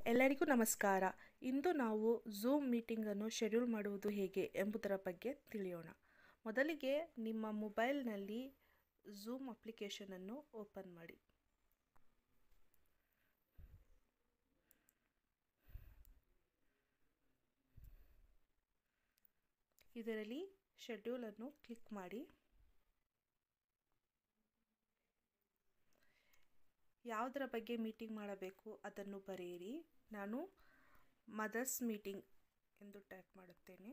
ಎಲ್ಲರಿಗೂ ನಮಸ್ಕಾರ ಇಂದು ನಾವು ಝೂಮ್ ಮೀಟಿಂಗನ್ನು ಶೆಡ್ಯೂಲ್ ಮಾಡುವುದು ಹೇಗೆ ಎಂಬುದರ ಬಗ್ಗೆ ತಿಳಿಯೋಣ ಮೊದಲಿಗೆ ನಿಮ್ಮ ಮೊಬೈಲ್ನಲ್ಲಿ ಝೂಮ್ ಅಪ್ಲಿಕೇಶನನ್ನು ಓಪನ್ ಮಾಡಿ ಇದರಲ್ಲಿ ಶೆಡ್ಯೂಲನ್ನು ಕ್ಲಿಕ್ ಮಾಡಿ ಯಾವುದರ ಬಗ್ಗೆ ಮೀಟಿಂಗ್ ಮಾಡಬೇಕು ಅದನ್ನು ಬರೆಯಿರಿ ನಾನು ಮದರ್ಸ್ ಮೀಟಿಂಗ್ ಎಂದು ಟೈಪ್ ಮಾಡುತ್ತೇನೆ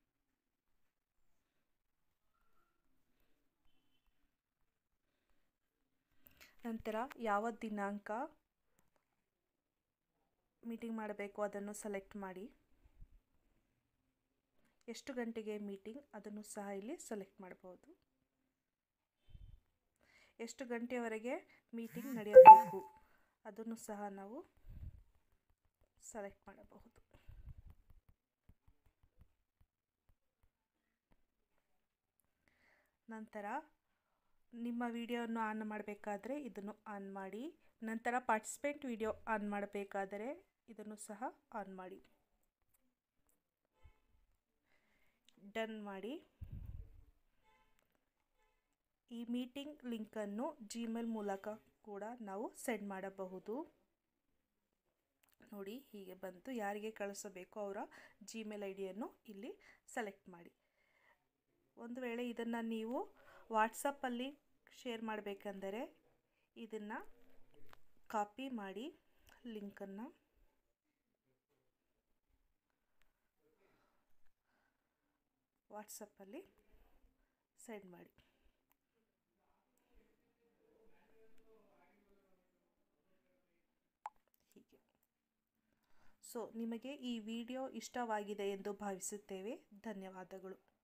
ನಂತರ ಯಾವ ದಿನಾಂಕ ಮೀಟಿಂಗ್ ಮಾಡಬೇಕು ಅದನ್ನು ಸೆಲೆಕ್ಟ್ ಮಾಡಿ ಎಷ್ಟು ಗಂಟೆಗೆ ಮೀಟಿಂಗ್ ಅದನ್ನು ಸಹ ಇಲ್ಲಿ ಸೆಲೆಕ್ಟ್ ಮಾಡಬಹುದು ಎಷ್ಟು ಗಂಟೆಯವರೆಗೆ ಮೀಟಿಂಗ್ ನಡೆಯಬೇಕು ಅದನ್ನು ಸಹ ನಾವು ಸೆಲೆಕ್ಟ್ ಮಾಡಬಹುದು ನಂತರ ನಿಮ್ಮ ವಿಡಿಯೋವನ್ನು ಆನ್ ಮಾಡಬೇಕಾದ್ರೆ ಇದನ್ನು ಆನ್ ಮಾಡಿ ನಂತರ ಪಾರ್ಟಿಸಿಪೆಂಟ್ ವಿಡಿಯೋ ಆನ್ ಮಾಡಬೇಕಾದರೆ ಇದನ್ನು ಸಹ ಆನ್ ಮಾಡಿ ಡನ್ ಮಾಡಿ ಈ ಮೀಟಿಂಗ್ ಲಿಂಕನ್ನು ಜಿಮೇಲ್ ಮೂಲಕ ಕೂಡ ನಾವು ಸೆಂಡ್ ಮಾಡಬಹುದು ನೋಡಿ ಹೀಗೆ ಬಂತು ಯಾರಿಗೆ ಕಳಿಸಬೇಕೋ ಅವರ ಜಿಮೇಲ್ ಐ ಡಿಯನ್ನು ಇಲ್ಲಿ ಸೆಲೆಕ್ಟ್ ಮಾಡಿ ಒಂದು ವೇಳೆ ಇದನ್ನು ನೀವು ವಾಟ್ಸಪ್ಪಲ್ಲಿ ಶೇರ್ ಮಾಡಬೇಕೆಂದರೆ ಇದನ್ನು ಕಾಪಿ ಮಾಡಿ ಲಿಂಕನ್ನು ವಾಟ್ಸಪ್ಪಲ್ಲಿ ಸೆಂಡ್ ಮಾಡಿ ಹೀಗೆ ಸೊ ನಿಮಗೆ ಈ ವಿಡಿಯೋ ಇಷ್ಟವಾಗಿದೆ ಎಂದು ಭಾವಿಸುತ್ತೇವೆ ಧನ್ಯವಾದಗಳು